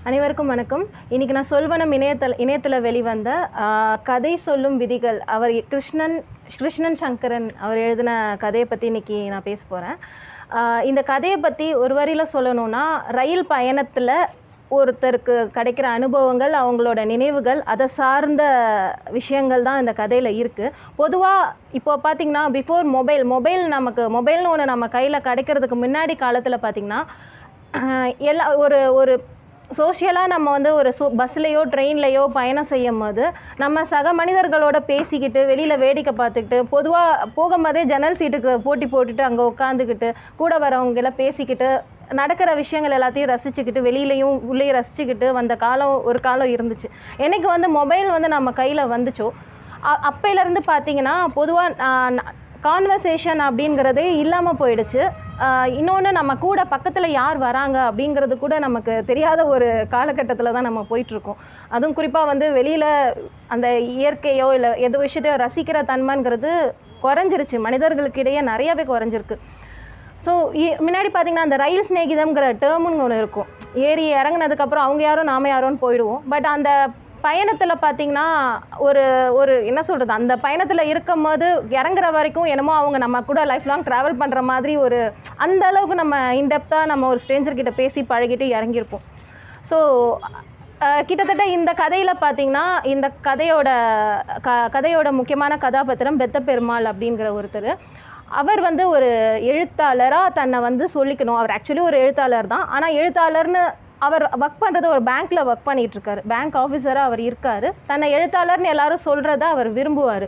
அனைவருக்கும் வணக்கம் இன்னைக்கு நான் சொல்வனம் இணையதள இணையத்தில் வெளிவந்த ஆ, கதை சொல்லும் விதிகள் அவர் கிருஷ்ணன் கிருஷ்ணன் சங்கரன் அவர் எழுதின கதையை பற்றி இன்னைக்கு நான் பேச போகிறேன் இந்த கதையை பற்றி ஒரு வரியில் சொல்லணும்னா ரயில் பயணத்தில் ஒருத்தருக்கு கிடைக்கிற அனுபவங்கள் அவங்களோட நினைவுகள் அதை சார்ந்த விஷயங்கள் தான் இந்த கதையில் இருக்குது பொதுவாக இப்போ பார்த்தீங்கன்னா பிஃபோர் மொபைல் மொபைல் நமக்கு மொபைல்னு ஒன்று நம்ம கையில் கிடைக்கிறதுக்கு முன்னாடி காலத்தில் பார்த்தீங்கன்னா ஆஹ் எல்லா ஒரு ஒரு சோஷியலாக நம்ம வந்து ஒரு சோ பஸ்லேயோ ட்ரெயின்லேயோ பயணம் செய்யும் போது நம்ம சக மனிதர்களோட பேசிக்கிட்டு வெளியில் வேடிக்கை பார்த்துக்கிட்டு பொதுவாக போகும்போதே ஜன்னல் சீட்டுக்கு போட்டி போட்டுட்டு அங்கே உட்காந்துக்கிட்டு கூட வரவங்க எல்லாம் பேசிக்கிட்டு நடக்கிற விஷயங்கள் எல்லாத்தையும் ரசிச்சுக்கிட்டு வெளியிலையும் உள்ளேயும் ரசிச்சுக்கிட்டு வந்த காலம் ஒரு காலம் இருந்துச்சு என்னைக்கு வந்து மொபைல் வந்து நம்ம கையில் வந்துச்சோ அ- அப்பையிலேருந்து பார்த்தீங்கன்னா பொதுவாக கான்வர்சேஷன் அப்படிங்கிறதே இல்லாமல் போயிடுச்சு இன்னொன்று நம்ம கூட பக்கத்தில் யார் வராங்க அப்படிங்கிறது கூட நமக்கு தெரியாத ஒரு காலகட்டத்தில் தான் நம்ம போயிட்டுருக்கோம் அதுவும் குறிப்பாக வந்து வெளியில் அந்த இயற்கையோ இல்லை எதோ விஷயத்தையோ ரசிக்கிற தன்மைங்கிறது குறைஞ்சிருச்சு மனிதர்களுக்கு இடையே நிறையவே குறைஞ்சிருக்கு ஸோ முன்னாடி பார்த்தீங்கன்னா அந்த ரயில் சிநேகிதம்ங்கிற டேர்முன்னு ஒன்று இருக்கும் ஏறி இறங்குனதுக்கப்புறம் அவங்க யாரோ நாம யாரோன்னு போயிடுவோம் பட் அந்த பயணத்தில் பார்த்தீங்கன்னா ஒரு ஒரு என்ன சொல்கிறது அந்த பயணத்தில் இருக்கும் போது இறங்குற வரைக்கும் என்னமோ அவங்க நம்ம கூட லைஃப் லாங் ட்ராவல் பண்ணுற மாதிரி ஒரு அந்த அளவுக்கு நம்ம இன்டெப்த்தாக நம்ம ஒரு stranger கிட்ட பேசி பழகிட்டு இறங்கியிருப்போம் ஸோ கிட்டத்தட்ட இந்த கதையில் பார்த்தீங்கன்னா இந்த கதையோட க கதையோட முக்கியமான கதாபாத்திரம் பெத்த பெருமாள் அப்படிங்கிற ஒருத்தர் அவர் வந்து ஒரு எழுத்தாளராக தன்னை வந்து சொல்லிக்கணும் அவர் ஆக்சுவலி ஒரு எழுத்தாளர் தான் ஆனால் எழுத்தாளர்னு அவர் ஒர்க் பண்ணுறது ஒரு பேங்க்கில் ஒர்க் பண்ணிட்டு இருக்காரு பேங்க் ஆஃபீஸராக அவர் இருக்காரு தன்னை எழுத்தாளர்னு எல்லாரும் சொல்கிறத அவர் விரும்புவார்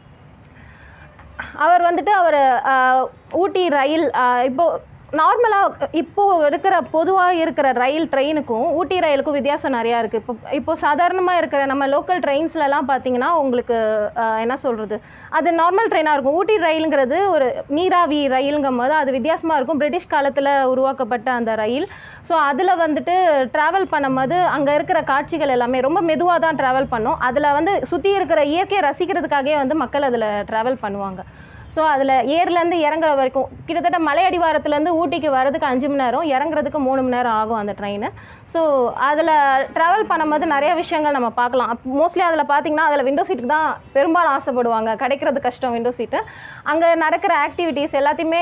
அவர் வந்துட்டு அவர் ஊட்டி ரயில் ஆஹ் இப்போ நார்மலாக இப்போ இருக்கிற பொதுவாக இருக்கிற ரயில் ட்ரெயினுக்கும் ஊட்டி ரயிலுக்கும் வித்தியாசம் நிறையா இருக்குது இப்போ இப்போ சாதாரணமாக இருக்கிற நம்ம லோக்கல் ட்ரெயின்ஸ்லலாம் பார்த்தீங்கன்னா உங்களுக்கு ஆஹ் என்ன சொல்கிறது அது நார்மல் ட்ரெயினாக இருக்கும் ஊட்டி ரயிலுங்கிறது ஒரு நீராவி ரயிலுங்கும் போது அது வித்தியாசமாக இருக்கும் பிரிட்டிஷ் காலத்தில் உருவாக்கப்பட்ட அந்த ரயில் ஸோ அதில் வந்துட்டு ட்ராவல் பண்ணும்போது அங்கே இருக்கிற காட்சிகள் எல்லாமே ரொம்ப மெதுவாக தான் ட்ராவல் பண்ணும் அதில் வந்து சுற்றி இருக்கிற இயற்கையை ரசிக்கிறதுக்காகவே வந்து மக்கள் அதில் ட்ராவல் பண்ணுவாங்க ஸோ அதில் ஏர்லேருந்து இறங்குற வரைக்கும் கிட்டத்தட்ட மலை அடிவாரத்துலேருந்து ஊட்டிக்கு வரதுக்கு அஞ்சு மணி நேரம் இறங்குறதுக்கு மூணு மணி நேரம் ஆகும் அந்த ட்ரெயின் ஸோ அதில் ட்ராவல் பண்ணும்போது நிறைய விஷயங்கள் நம்ம பார்க்கலாம் மோஸ்ட்லி அதில் பார்த்தீங்கன்னா அதில் விண்டோ சீட்டுக்கு தான் பெரும்பாலும் ஆசைப்படுவாங்க கிடைக்கிறது கஷ்டம் விண்டோ சீட்டு அங்கே நடக்கிற ஆக்டிவிட்டீஸ் எல்லாத்தையுமே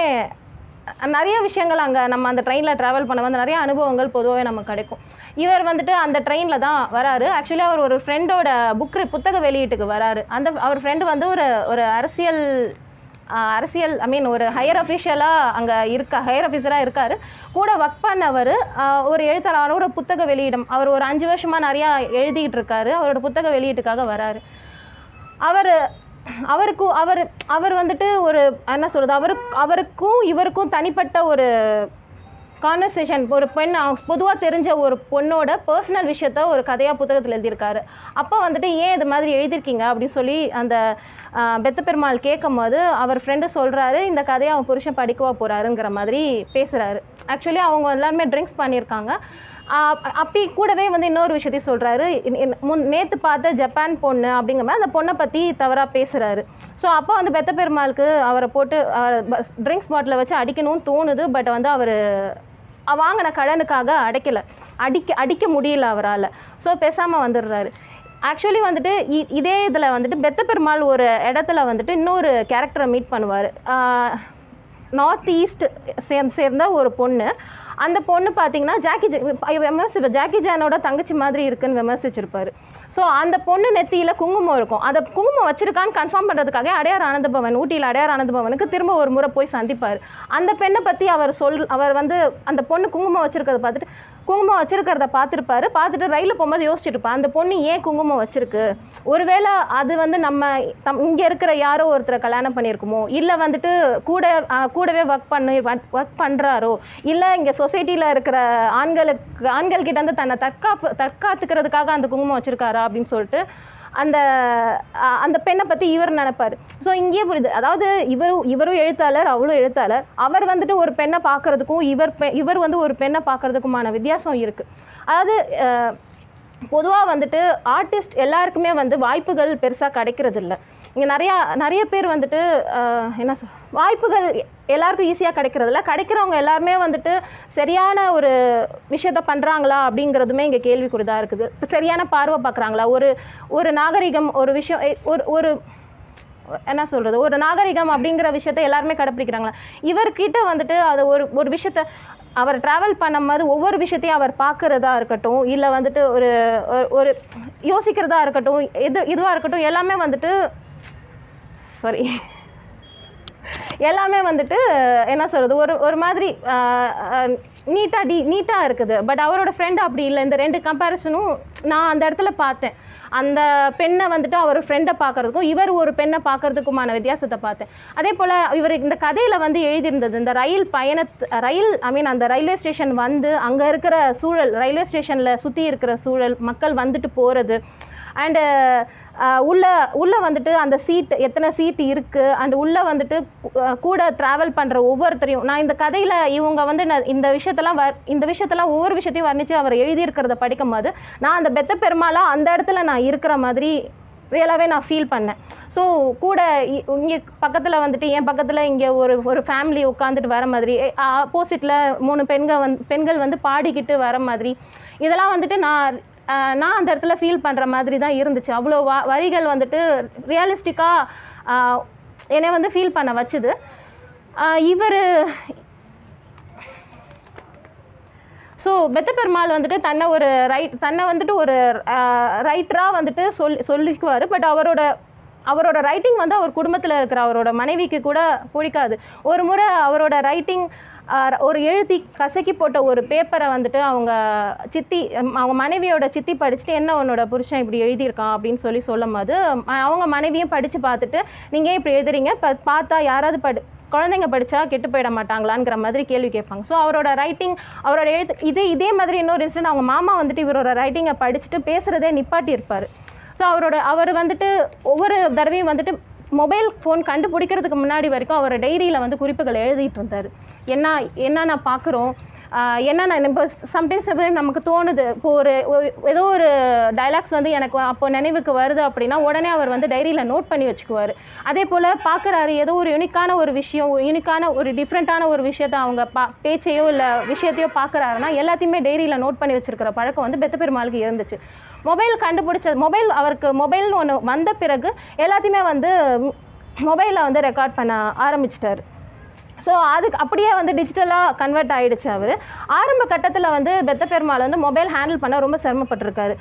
நிறைய விஷயங்கள் அங்கே நம்ம அந்த ட்ரெயினில் ட்ராவல் பண்ண வந்து நிறைய அனுபவங்கள் பொதுவாகவே நமக்கு கிடைக்கும் இவர் வந்துட்டு அந்த ட்ரெயினில் தான் வராரு ஆக்சுவலி அவர் ஒரு ஃப்ரெண்டோட புக் புத்தக வெளியீட்டுக்கு வராரு அந்த அவர் ஃப்ரெண்டு வந்து ஒரு ஒரு அரசியல் ஆஹ், அரசியல் ஐ மீன் ஒரு ஹையர் அஃபிஷியலாக அங்கே இருக்க ஹையர் ஆஃபீஸராக இருக்கார் கூட ஒர்க் பண்ணவர் ஆஹ், ஒரு எழுத்தாளர் ஒரு புத்தக வெளியிடம் அவர் ஒரு அஞ்சு வருஷமாக நிறையா எழுதிக்கிட்டு இருக்காரு அவரோட புத்தக வெளியீட்டுக்காக வராரு அவர் அவருக்கும் அவர் அவர் வந்துட்டு ஒரு என்ன சொல்கிறது அவருக்கு அவருக்கும் இவருக்கும் தனிப்பட்ட ஒரு கான்வர்சேஷன் ஒரு பெண் பொதுவாக தெரிஞ்ச ஒரு பொண்ணோட பர்சனல் விஷயத்த ஒரு கதையாக புத்தகத்தில் எழுதியிருக்காரு அப்போ வந்துட்டு ஏன் இது மாதிரி எழுதியிருக்கீங்க அப்படின்னு சொல்லி அந்த ஆஹ், பெத்த பெருமாள் கேட்கும் போது அவர் ஃப்ரெண்டு சொல்கிறாரு இந்த கதையை அவன் புருஷன் படிக்கவா போகிறாருங்கிற மாதிரி பேசுகிறாரு ஆக்சுவலி அவங்க எல்லாருமே ட்ரிங்க்ஸ் பண்ணியிருக்காங்க ஆஹ் அப்படி கூடவே வந்து இன்னொரு விஷயத்தையும் சொல்கிறாரு முன் நேற்று பார்த்த ஜப்பான் பொண்ணு அப்படிங்கிற மாதிரி அந்த பொண்ணை பற்றி தவறாக பேசுகிறாரு ஸோ அப்போ வந்து பெத்த பெருமாளுக்கு அவரை போட்டு ட்ரிங்க்ஸ் பாட்டிலை வச்சு அடிக்கணும்னு தோணுது பட் வந்து அவர் வாங்கின கடனுக்காக அடைக்கலை அடிக்க அடிக்க முடியல அவரால் ஸோ பேசாமல் வந்துடுறாரு ஆக்சுவலி வந்துட்டு இ- இதே இதில் வந்துட்டு பெத்த பெருமாள் ஒரு இடத்துல வந்துட்டு இன்னொரு கேரக்டரை மீட் பண்ணுவார் நார்த் ஈஸ்ட் சேர்ந்து சேர்ந்த ஒரு பொண்ணு அந்த பொண்ணு பார்த்தீங்கன்னா ஜாக்கி ஜா- விமர்சி ஜாக்கி ஜானோட தங்கச்சி மாதிரி இருக்குன்னு விமர்சிச்சிருப்பாரு ஸோ அந்த பொண்ணு நெத்தியில் குங்குமம் இருக்கும் அதை குங்குமம் வச்சிருக்கான்னு கன்ஃபார்ம் பண்ணுறதுக்காக அடையார் ஆனந்த பவன் ஊட்டியில் அடையார் ஆனந்த பவனுக்கு திரும்ப ஒரு முறை போய் சந்திப்பார் அந்த பெண்ணை பற்றி அவர் சொல் அவர் வந்து அந்த பொண்ணு குங்குமம் வச்சிருக்கிறத பார்த்துட்டு குங்குமம் வச்சிருக்கிறத பார்த்துருப்பாரு பார்த்துட்டு ரயிலில் போகும்போது யோசிச்சிருப்பா அந்த பொண்ணு ஏன் குங்குமம் வச்சிருக்கு ஒருவேளை அது வந்து நம்ம தம் இங்கே இருக்கிற யாரோ ஒருத்தரை கல்யாணம் பண்ணியிருக்குமோ இல்லை வந்துட்டு கூட ஆ, கூடவே ஒர்க் பண்ணி ஒர்க் பண்ணுறாரோ இல்லை இங்கே சொசைட்டியில் இருக்கிற ஆண்களுக்கு ஆண்கள் கிட்ட இருந்து தன்னை தற்காப்பு தற்காத்துக்கிறதுக்காக அந்த குங்குமம் வச்சிருக்காரா அப்படின்னு சொல்லிட்டு அந்த அ, அந்த பெண்ணை பற்றி இவர் நினைப்பாரு ஸோ இங்கேயே புரியுது அதாவது இவரும் இவரும் எழுத்தாளர் அவளும் எழுத்தாளர் அவர் வந்துட்டு ஒரு பெண்ணை பார்க்கறதுக்கும் இவர் பெ இவர் வந்து ஒரு பெண்ணை பார்க்கறதுக்குமான வித்தியாசம் இருக்குது அதாவது பொதுவாக வந்துட்டு ஆர்டிஸ்ட் எல்லாருக்குமே வந்து வாய்ப்புகள் பெருசாக கிடைக்கிறது இல்லை இங்கே நிறையா நிறைய பேர் வந்துட்டு அஹ், என்ன சொல் வாய்ப்புகள் எல்லாருக்கும் ஈஸியாக கிடைக்கிறதில்ல கிடைக்கிறவங்க எல்லாருமே வந்துட்டு சரியான ஒரு விஷயத்த பண்ணுறாங்களா அப்படிங்கிறதுமே இங்கே கேள்விக்குறி தான் இருக்குது சரியான பார்வை பார்க்குறாங்களா ஒரு ஒரு நாகரிகம் ஒரு விஷயம் எ- ஒரு ஒரு என்ன சொல்கிறது ஒரு நாகரிகம் அப்படிங்கிற விஷயத்த எல்லாருமே கடைப்பிடிக்கிறாங்களா இவர்கிட்ட வந்துட்டு அது ஒரு ஒரு விஷயத்த அவர் ட்ராவல் பண்ணும்போது ஒவ்வொரு விஷயத்தையும் அவர் பார்க்குறதா இருக்கட்டும் இல்லை வந்துட்டு ஒரு ஒரு- ஒரு யோசிக்கிறதா இருக்கட்டும் எது இதுவாக இருக்கட்டும் எல்லாமே வந்துட்டு சாரி எல்லாமே வந்துட்டு என்ன சொல்கிறது ஒரு ஒரு மாதிரி நீட்டாக டி நீட்டாக இருக்குது பட் அவரோட ஃப்ரெண்ட் அப்படி இல்லை இந்த ரெண்டு கம்பேரிசனும் நான் அந்த இடத்துல பார்த்தேன் அந்த பெண்ணை வந்துட்டு அவர் ஃப்ரெண்டை பார்க்கறதுக்கும் இவர் ஒரு பெண்ணை பார்க்கறதுக்குமான வித்தியாசத்தை பார்த்தேன் அதே போல் இவர் இந்த கதையில் வந்து எழுதியிருந்தது இந்த ரயில் பயணத் ரயில் ஐ மீன் அந்த ரயில்வே ஸ்டேஷன் வந்து அங்கே இருக்கிற சூழல் ரயில்வே ஸ்டேஷனில் சுற்றி இருக்கிற சூழல் மக்கள் வந்துட்டு போகிறது அண்டு உள்ள உள்ளே வந்துட்டு அந்த சீட் எத்தனை சீட் இருக்குது அண்ட் உள்ளே வந்துட்டு அஹ், கூட ட்ராவல் பண்ணுற ஒவ்வொருத்தரையும் நான் இந்த கதையில் இவங்க வந்து நான் இந்த விஷயத்தெல்லாம் வர் இந்த விஷயத்தெல்லாம் ஒவ்வொரு விஷயத்தையும் வர்ணித்து அவர் எழுதியிருக்கிறத படிக்கும்போது நான் அந்த பெத்த பெருமாளாக அந்த இடத்துல நான் இருக்கிற மாதிரி ரியலாகவே நான் ஃபீல் பண்ணேன் ஸோ கூட இங்கே பக்கத்தில் வந்துட்டு என் பக்கத்தில் இங்கே ஒரு ஒரு ஃபேமிலி உட்காந்துட்டு வர மாதிரி ஆப்போசிட்டில் மூணு பெண்கள் வந் பெண்கள் வந்து பாடிக்கிட்டு வர மாதிரி இதெல்லாம் வந்துட்டு நான் ஆஹ் நான் அந்த இடத்துல ஃபீல் பண்ணுற மாதிரி தான் இருந்துச்சு அவ்வளோ வ வரிகள் வந்துட்டு ரியலிஸ்டிக்காக என்னை வந்து ஃபீல் பண்ண வச்சுது இவர் ஸோ பெத்த பெருமாள் வந்துட்டு தன்னை ஒரு ரைட் தன்னை வந்துட்டு ஒரு ரைட்டராக வந்துட்டு சொல் சொல்லிக்குவார் பட் அவரோட அவரோட ரைட்டிங் வந்து அவர் குடும்பத்தில் இருக்கிற அவரோட மனைவிக்கு கூட பிடிக்காது ஒரு முறை அவரோட ரைட்டிங் ஒரு எழுதி கசக்கி போட்ட ஒரு பேப்பரை வந்துட்டு அவங்க சித்தி ம், அவங்க மனைவியோட சித்தி படிச்சுட்டு என்ன உன்னோட புருஷன் இப்படி எழுதியிருக்கான் அப்படின்னு சொல்லி சொல்லும் போது ம- அவங்க மனைவியும் படித்து பார்த்துட்டு நீங்கள் ஏன் இப்படி எழுதுறீங்க ப- பார்த்தா யாராவது படி குழந்தைங்க படித்தா கெட்டு போயிட மாட்டாங்களாங்கிற மாதிரி கேள்வி கேட்பாங்க ஸோ அவரோட ரைட்டிங் அவரோட எழுத்து இதே இதே மாதிரி இன்னொரு இன்சிடென்ட் அவங்க மாமா வந்துட்டு இவரோட ரைட்டிங்கை படிச்சுட்டு பேசுகிறதே நிப்பாட்டி இருப்பார் ஸோ அவரோட அவர் வந்துட்டு ஒவ்வொரு தடவையும் வந்துட்டு மொபைல் ஃபோன் கண்டுபிடிக்கிறதுக்கு முன்னாடி வரைக்கும் அவர் டைரியில் வந்து குறிப்புகள் எழுதிட்டு இருந்தார் என்ன என்னென்ன பார்க்குறோம் என்னென்ன இப்போ சம்டைம்ஸ் நமக்கு தோணுது இப்போ ஒரு ஒரு ஏதோ ஒரு டைலாக்ஸ் வந்து எனக்கு அப்போ நினைவுக்கு வருது அப்படின்னா உடனே அவர் வந்து டைரியில் நோட் பண்ணி வச்சுக்குவார் அதே போல் பார்க்குறாரு ஏதோ ஒரு யூனிக்கான ஒரு விஷயம் யூனிக்கான ஒரு டிஃப்ரெண்ட்டான ஒரு விஷயத்த அவங்க பா பேச்சையோ இல்லை விஷயத்தையோ பார்க்குறாருன்னா எல்லாத்தையுமே டைரியில் நோட் பண்ணி வச்சிருக்கிற பழக்கம் வந்து பெத்த பெருமாளுக்கு இருந்துச்சு மொபைல் கண்டுபிடிச்ச மொபைல் அவருக்கு மொபைல்னு ஒன்று வந்த பிறகு எல்லாத்தையுமே வந்து மொபைலில் வந்து ரெக்கார்ட் பண்ண ஆரம்பிச்சிட்டாரு ஸோ அதுக்கு அப்படியே வந்து டிஜிட்டலாக கன்வெர்ட் ஆயிடுச்சு அவர் ஆரம்ப கட்டத்தில் வந்து பெத்த பெருமாள் வந்து மொபைல் ஹேண்டில் பண்ண ரொம்ப சிரமப்பட்டிருக்காரு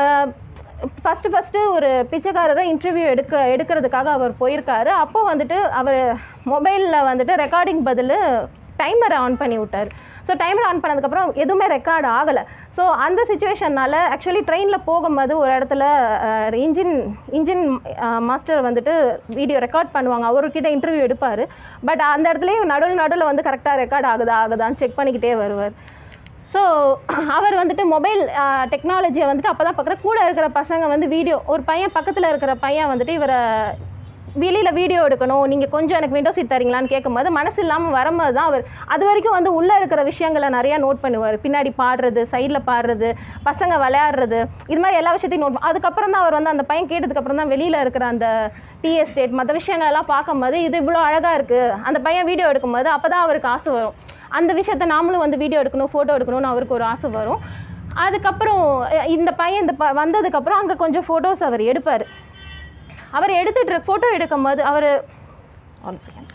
ஃபஸ்ட்டு ஃபஸ்ட்டு ஒரு பிச்சைக்காரரை இன்டர்வியூ எடுக்க எடுக்கிறதுக்காக அவர் போயிருக்காரு அப்போ வந்துட்டு அவர் மொபைலில் வந்துட்டு ரெக்கார்டிங் பதில் டைமரை ஆன் பண்ணி விட்டார் ஸோ டைமர் ஆன் பண்ணதுக்கப்புறம் எதுவுமே ரெக்கார்ட் ஆகலை ஸோ அந்த சுச்சுவேஷனால் ஆக்சுவலி ட்ரெயினில் போகும்போது ஒரு இடத்துல இன்ஜின் இன்ஜின் மாஸ்டர் வந்துட்டு வீடியோ ரெக்கார்ட் பண்ணுவாங்க அவர்கிட்ட இன்டர்வியூ எடுப்பார் பட் அந்த இடத்துலையும் நடுவில் நடுவில் வந்து கரெக்டாக ரெக்கார்ட் ஆகுதா ஆகுதான்னு செக் பண்ணிக்கிட்டே வருவார் ஸோ அவர் வந்துட்டு மொபைல் டெக்னாலஜியை வந்துட்டு அப்போ தான் பார்க்குற கூட இருக்கிற பசங்க வந்து வீடியோ ஒரு பையன் பக்கத்தில் இருக்கிற பையன் வந்துட்டு இவரை வெளியில் வீடியோ எடுக்கணும் நீங்கள் கொஞ்சம் எனக்கு விண்டோ சீட் தரீங்களான்னு கேட்கும்போது மனசு இல்லாமல் வரும்போது தான் அவர் அது வரைக்கும் வந்து உள்ளே இருக்கிற விஷயங்களை நிறையா நோட் பண்ணுவார் பின்னாடி பாடுறது சைடில் பாடுறது பசங்க விளையாடுறது இது மாதிரி எல்லா விஷயத்தையும் நோட் அதுக்கப்புறம் தான் அவர் வந்து அந்த பையன் கேட்டதுக்கப்புறம் தான் வெளியில் இருக்கிற அந்த டீ எஸ்டேட் மற்ற விஷயங்கள் எல்லாம் பார்க்கும்போது இது இவ்வளோ அழகாக இருக்குது அந்த பையன் வீடியோ எடுக்கும்போது அப்போ தான் அவருக்கு ஆசை வரும் அந்த விஷயத்த நாமளும் வந்து வீடியோ எடுக்கணும் ஃபோட்டோ எடுக்கணும்னு அவருக்கு ஒரு ஆசை வரும் அதுக்கப்புறம் அஹ், இந்த பையன் இந்த ப வந்ததுக்கப்புறம் அங்கே கொஞ்சம் ஃபோட்டோஸ் அவர் எடுப்பார் அவர் எடுத்துட்டு ஃபோட்டோ எடுக்கும்போது அவர் ஒன் செகண்ட்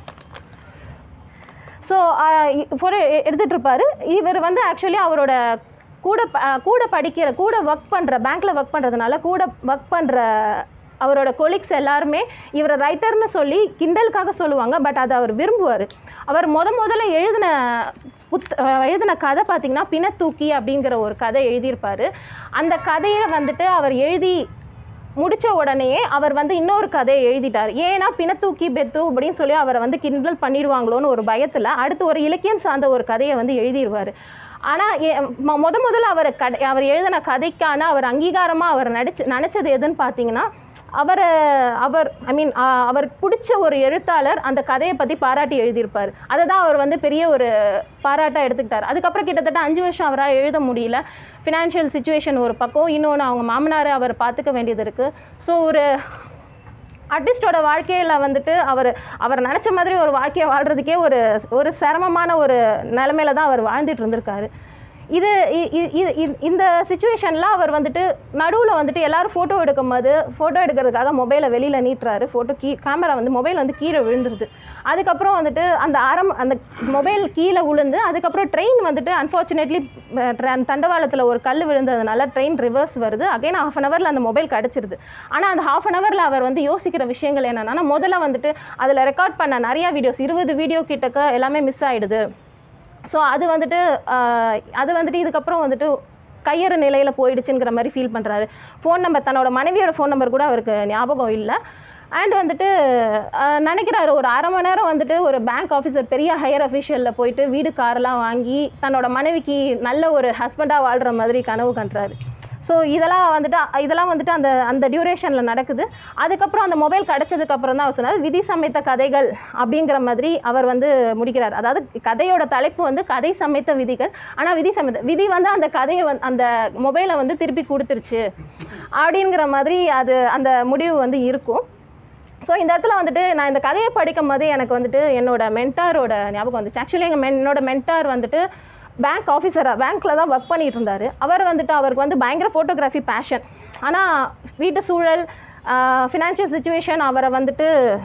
ஸோ ஃபோட்டோ எடுத்துட்டு இருப்பாரு இவர் வந்து ஆக்சுவலி அவரோட கூட ப- அஹ், கூட படிக்கிற கூட ஒர்க் பண்ணுற பேங்க்கில் ஒர்க் பண்ணுறதுனால கூட ஒர்க் பண்ணுற அவரோட கொலீக்ஸ் எல்லாருமே இவரை ரைட்டர்னு சொல்லி கிண்டலுக்காக சொல்லுவாங்க பட் அதை அவர் விரும்புவார் அவர் முத முதல்ல எழுதின புத் அஹ், எழுதின கதை பார்த்தீங்கன்னா பிணத்தூக்கி அப்படிங்கிற ஒரு கதை எழுதியிருப்பார் அந்த கதையை வந்துட்டு அவர் எழுதி முடிச்ச உடனேயே அவர் வந்து இன்னொரு கதையை எழுதிட்டார் ஏன்னா பிணத்தூக்கி பெத்து அப்படின்னு சொல்லி அவரை வந்து கிண்டல் பண்ணிடுவாங்களோன்னு ஒரு பயத்தில் அடுத்து ஒரு இலக்கியம் சார்ந்த ஒரு கதையை வந்து எழுதிடுவார் ஆனால் முத முதல்ல அவர் கதை அவர் எழுதின கதைக்கான அவர் அங்கீகாரமாக அவர் நடிச்சு நினச்சது எதுன்னு பார்த்தீங்கன்னா அவரை அவர் ஐ மீன் அவருக்கு பிடிச்ச ஒரு எழுத்தாளர் அந்த கதையை பற்றி பாராட்டி எழுதியிருப்பார் அதை தான் அவர் வந்து பெரிய ஒரு பாராட்டாக எடுத்துக்கிட்டார் அதுக்கப்புறம் கிட்டத்தட்ட அஞ்சு வருஷம் அவரால் எழுத முடியல ஃபினான்ஷியல் சுச்சுவேஷன் ஒரு பக்கம் இன்னொன்று அவங்க மாமனாரை அவர் பார்த்துக்க வேண்டியது இருக்குது ஸோ ஒரு ஆர்டிஸ்டோட வாழ்க்கையில் வந்துட்டு அவர் அவர் நினச்ச மாதிரி ஒரு வாழ்க்கையை வாழ்கிறதுக்கே ஒரு ஒரு சிரமமான ஒரு நிலமையில தான் அவர் வாழ்ந்துட்டு இருந்திருக்காரு இது இ- இ- இ- இ- இந்த சுச்சுவேஷனில் அவர் வந்துட்டு நடுவில் வந்துட்டு எல்லாரும் ஃபோட்டோ எடுக்கும்போது ஃபோட்டோ எடுக்கிறதுக்காக மொபைலை வெளியில் நீட்டுறாரு ஃபோட்டோ கீ கேமரா வந்து மொபைல் வந்து கீழே விழுந்துருது அதுக்கப்புறம் வந்துட்டு அந்த அரம் அந்த மொபைல் கீழே விழுந்து அதுக்கப்புறம் ட்ரெயின் வந்துட்டு அன்ஃபார்ச்சுனேட்லி தண்டவாளத்தில் ஒரு கல் விழுந்ததுனால ட்ரெயின் ரிவர்ஸ் வருது அகைன் ஹாஃப் அன் ஹவரில் அந்த மொபைல் கிடச்சிருது ஆனால் அந்த ஹாஃப் அன் ஹவரில் அவர் வந்து யோசிக்கிற விஷயங்கள் என்னென்னா முதல்ல வந்துட்டு அதில் ரெக்கார்ட் பண்ண நிறையா வீடியோஸ் இருபது வீடியோ கிட்டக்க எல்லாமே மிஸ் ஆகிடுது ஸோ அது வந்துட்டு ஆஹ், அது வந்துட்டு இதுக்கப்புறம் வந்துட்டு கையறு நிலையில் போயிடுச்சுங்கிற மாதிரி ஃபீல் பண்ணுறாரு ஃபோன் நம்பர் தன்னோட மனைவியோட ஃபோன் நம்பர் கூட அவருக்கு ஞாபகம் இல்லை அண்ட் வந்துட்டு ஆஹ், நினைக்கிறாரு ஒரு அரை மணி நேரம் வந்துட்டு ஒரு பேங்க் ஆஃபீஸர் பெரிய ஹையர் அஃபிஷியலில் போயிட்டு வீடு கார்லாம் வாங்கி தன்னோட மனைவிக்கு நல்ல ஒரு ஹஸ்பண்டாக வாழ்கிற மாதிரி கனவு கண்டுறாரு ஸோ இதெல்லாம் வந்துட்டு இதெல்லாம் வந்துட்டு அந்த அந்த டியூரேஷனில் நடக்குது அதுக்கப்புறம் அந்த மொபைல் கிடச்சதுக்கு அப்புறம் தான் அவர் சொன்னார் விதி சமைத்த கதைகள் அப்படிங்கிற மாதிரி அவர் வந்து முடிக்கிறார் அதாவது கதையோட தலைப்பு வந்து கதை சமைத்த விதிகள் ஆனால் விதி சமைத்த விதி வந்து அந்த கதையை வந்து அந்த மொபைலை வந்து திருப்பி கொடுத்துருச்சு அப்படிங்கிற மாதிரி அது அந்த முடிவு வந்து இருக்கும் ஸோ இந்த இடத்துல வந்துட்டு நான் இந்த கதையை படிக்கும் போது எனக்கு வந்துட்டு என்னோட மென்டாரோட ஞாபகம் வந்துச்சு ஆக்சுவலி எங்கள் மென் என்னோட மென்டார் வந்துட்டு பேங்க் ஆஃபீஸராக பேங்க்கில் தான் ஒர்க் பண்ணிட்டு இருந்தார் அவர் வந்துட்டு அவருக்கு வந்து பயங்கர ஃபோட்டோகிராஃபி பேஷன் ஆனால் வீட்டு சூழல் ஃபினான்ஷியல் சுச்சுவேஷன் அவரை வந்துட்டு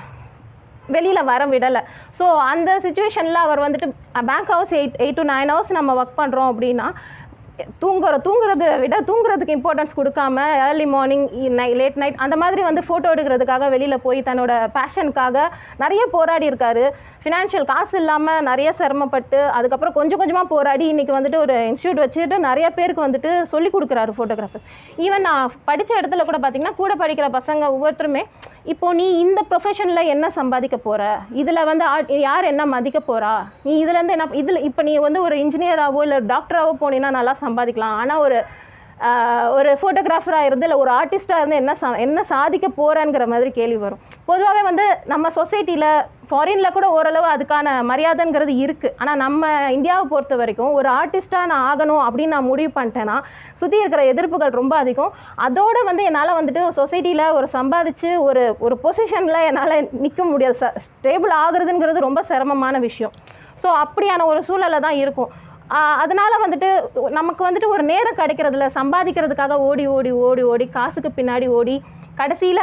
வெளியில் வர விடலை ஸோ அந்த சுச்சுவேஷனில் அவர் வந்துட்டு bank house eight eight to nine hours நம்ம ஒர்க் பண்ணுறோம் அப்படின்னா தூங்குற தூங்குறதை விட தூங்குறதுக்கு இம்பார்ட்டன்ஸ் கொடுக்காம ஏர்லி மார்னிங் நை லேட் நைட் அந்த மாதிரி வந்து ஃபோட்டோ எடுக்கிறதுக்காக வெளியில் போய் தன்னோட பேஷனுக்காக நிறைய போராடி இருக்காரு ஃபினான்ஷியல் காசு இல்லாமல் நிறைய சிரமப்பட்டு அதுக்கப்புறம் கொஞ்சம் கொஞ்சமாக போராடி இன்றைக்கி வந்துட்டு ஒரு இன்ஸ்டியூட் வச்சுட்டு நிறைய பேருக்கு வந்துட்டு சொல்லி கொடுக்குறாரு ஃபோட்டோகிராஃபர் ஈவன் நான் படித்த இடத்துல கூட பார்த்தீங்கன்னா கூட படிக்கிற பசங்க ஒவ்வொருத்தருமே இப்போ நீ இந்த ப்ரொஃபஷனில் என்ன சம்பாதிக்க போகிற இதில் வந்து ஆ- யார் என்ன மதிக்க போகிறா நீ இதுலேருந்து என்ன இதில் இப்போ நீ வந்து ஒரு இன்ஜினியராகவோ இல்லை டாக்டராகவோ போனீங்கன்னா நல்லா சம்பாதிக்கலாம் ஆனால் ஒரு ஆஹ், ஒரு ஃபோட்டோகிராஃபராக இருந்து இல்லை ஒரு ஆர்டிஸ்டாக இருந்து என்ன சா என்ன சாதிக்க போகிறேங்கிற மாதிரி கேள்வி வரும் பொதுவாகவே வந்து நம்ம சொசைட்டியில் ஃபாரினில் கூட ஓரளவு அதுக்கான மரியாதைங்கிறது இருக்குது ஆனால் நம்ம இந்தியாவை பொறுத்த வரைக்கும் ஒரு ஆர்டிஸ்ட்டாக நான் ஆகணும் அப்படின்னு நான் முடிவு பண்ணிட்டேன்னா சுற்றி இருக்கிற எதிர்ப்புகள் ரொம்ப அதிகம் அதோட வந்து என்னால் வந்துட்டு சொசைட்டியில் ஒரு சம்பாதிச்சு ஒரு ஒரு பொசிஷனில் என்னால் நிற்க முடியாது ச ஸ்டேபிள் ஆகுறதுங்கிறது ரொம்ப சிரமமான விஷயம் ஸோ அப்படியான ஒரு சூழலை தான் இருக்கும் ஆஹ் அதனால வந்துட்டு நமக்கு வந்துட்டு ஒரு நேரம் கிடைக்கிறதுல சம்பாதிக்கிறதுக்காக ஓடி ஓடி ஓடி ஓடி காசுக்கு பின்னாடி ஓடி கடைசியில்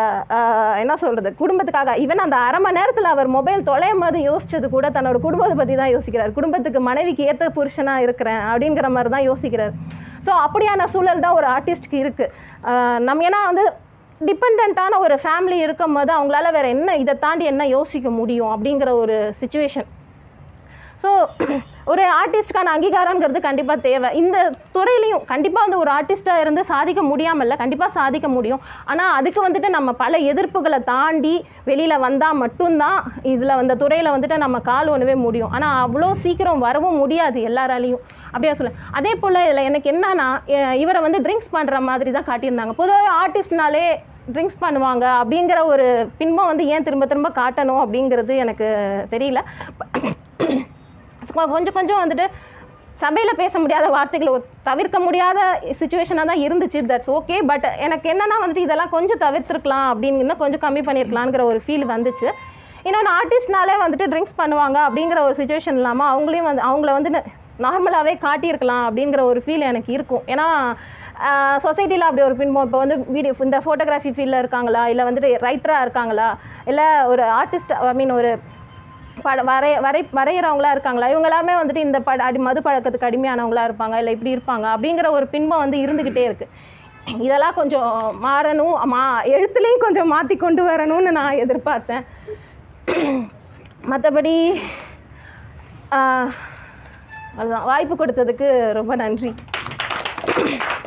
என்ன சொல்கிறது குடும்பத்துக்காக ஈவன் அந்த அரை மணி நேரத்தில் அவர் மொபைல் தொலையும் போது யோசிச்சது கூட தன்னோட குடும்பத்தை பற்றி தான் யோசிக்கிறார் குடும்பத்துக்கு மனைவிக்கு ஏற்ற புருஷனாக இருக்கிறேன் அப்படிங்கிற மாதிரி தான் யோசிக்கிறார் ஸோ அப்படியான சூழல் தான் ஒரு ஆர்டிஸ்ட்க்கு இருக்குது நம்ம ஏன்னா வந்து டிபெண்ட்டான ஒரு ஃபேமிலி இருக்கும் போது அவங்களால வேற என்ன இதை தாண்டி என்ன யோசிக்க முடியும் அப்படிங்கிற ஒரு சுச்சுவேஷன் ஸோ ஒரு ஆர்டிஸ்ட்கான அங்கீகாரங்கிறது கண்டிப்பாக தேவை இந்த துறையிலையும் கண்டிப்பாக வந்து ஒரு ஆர்டிஸ்ட்டாக இருந்து சாதிக்க முடியாமல் இல்லை கண்டிப்பாக சாதிக்க முடியும் ஆனால் அதுக்கு வந்துட்டு நம்ம பல எதிர்ப்புகளை தாண்டி வெளியில் வந்தால் மட்டும்தான் இதில் அந்த துறையில் வந்துட்டு நம்ம கால் ஒன்றவே முடியும் ஆனால் அவ்வளோ சீக்கிரம் வரவும் முடியாது எல்லாராலையும் அப்படியே சொல்ல அதே போல் இதில் எனக்கு என்னன்னா அஹ் இவரை வந்து ட்ரிங்க்ஸ் பண்ணுற மாதிரி தான் காட்டியிருந்தாங்க பொதுவாக ஆர்டிஸ்ட்னாலே ட்ரிங்க்ஸ் பண்ணுவாங்க அப்படிங்கிற ஒரு பின்பம் வந்து ஏன் திரும்ப திரும்ப காட்டணும் அப்படிங்கிறது எனக்கு தெரியல கொ- கொஞ்சம் கொஞ்சம் வந்துட்டு சபையில் பேச முடியாத வார்த்தைகளை ஒ- தவிர்க்க முடியாத சுச்சுவேஷனாக தான் இருந்துச்சு தட்ஸ் ஓகே பட் எனக்கு என்னன்னா வந்துட்டு இதெல்லாம் கொஞ்சம் தவிர்த்துருக்கலாம் அப்படின்னு இன்னும் கொஞ்சம் கம்மி பண்ணியிருக்கலாங்கிற ஒரு ஃபீல் வந்துச்சு இன்னொன்று ஆர்டிஸ்ட்னாலே வந்துட்டு ட்ரிங்க்ஸ் பண்ணுவாங்க அப்படிங்கிற ஒரு சுச்சுவேஷன் இல்லாமல் அவங்களையும் வந்து அவங்கள வந்து நார்மலாகவே காட்டியிருக்கலாம் அப்படிங்கிற ஒரு ஃபீல் எனக்கு இருக்கும் ஏன்னா சொசைட்டியில் அப்படி ஒரு பின்பம் இப்போ வந்து வீடியோ இந்த ஃபோட்டோகிராஃபி ஃபீல்டில் இருக்காங்களா இல்லை வந்துட்டு ரைட்டராக இருக்காங்களா இல்லை ஒரு ஆர்டிஸ்ட் ஐ மீன் ஒரு பட வரைய வரை வரைகிறவங்களா இருக்காங்களா இவங்க எல்லாமே வந்துட்டு இந்த பட அடி மது பழக்கத்துக்கு அடிமையானவங்களா இருப்பாங்க இல்லை இப்படி இருப்பாங்க அப்படிங்கிற ஒரு பின்பம் வந்து இருந்துக்கிட்டே இருக்கு இதெல்லாம் கொஞ்சம் மாறணும் மா எழுத்துலேயும் கொஞ்சம் மாற்றி கொண்டு வரணும்னு நான் எதிர்பார்த்தேன் மற்றபடி அதுதான் வாய்ப்பு கொடுத்ததுக்கு ரொம்ப நன்றி